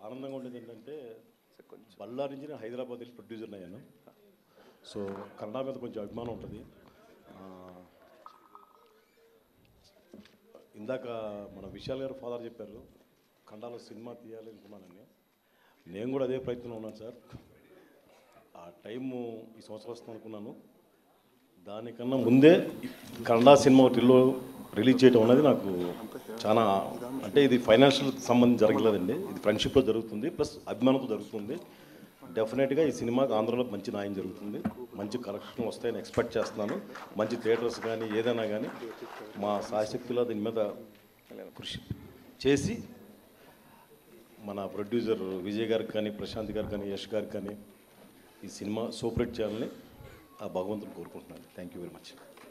ఆనందంగా ఉండేది ఏంటంటే బళ్ళారి నుంచి నేను హైదరాబాద్ వెళ్ళి ప్రొడ్యూసర్ అయ్యాను సో కన్నడ మీద కొంచెం అభిమానం ఉంటుంది ఆ, ఇందాక మన విశాల్ గారు ఫాదర్ చెప్పారు కన్నడలో సినిమా తీయాలి అనుకున్నానని నేను కూడా అదే ప్రయత్నంలో ఉన్నాను సార్ ఆ టైము ఈ సంవత్సరం వస్తుంది అనుకున్నాను దానికన్నా ముందే కన్నడ సినిమా రిలో రిలీజ్ చేయడం అనేది నాకు చాలా అంటే ఇది ఫైనాన్షియల్ సంబంధం జరగలేదండి ఇది ఫ్రెండ్షిప్లో జరుగుతుంది ప్లస్ అభిమానంతో జరుగుతుంది డెఫినెట్గా ఈ సినిమాకి ఆంధ్రలో మంచి న్యాయం జరుగుతుంది మంచి కలెక్షన్ వస్తాయని ఎక్స్పెక్ట్ చేస్తున్నాను మంచి థియేటర్స్ కానీ ఏదైనా కానీ మా సాయశక్తిలో దీని మీద కృషి చేసి మన ప్రొడ్యూసర్ విజయ్ గారికి కానీ ప్రశాంత్ గారికి కానీ యష్ గారికి కానీ ఈ సినిమా సూపర్ హిట్ చేయాలని ఆ భగవంతుని కోరుకుంటున్నాను థ్యాంక్ యూ వెరీ మచ్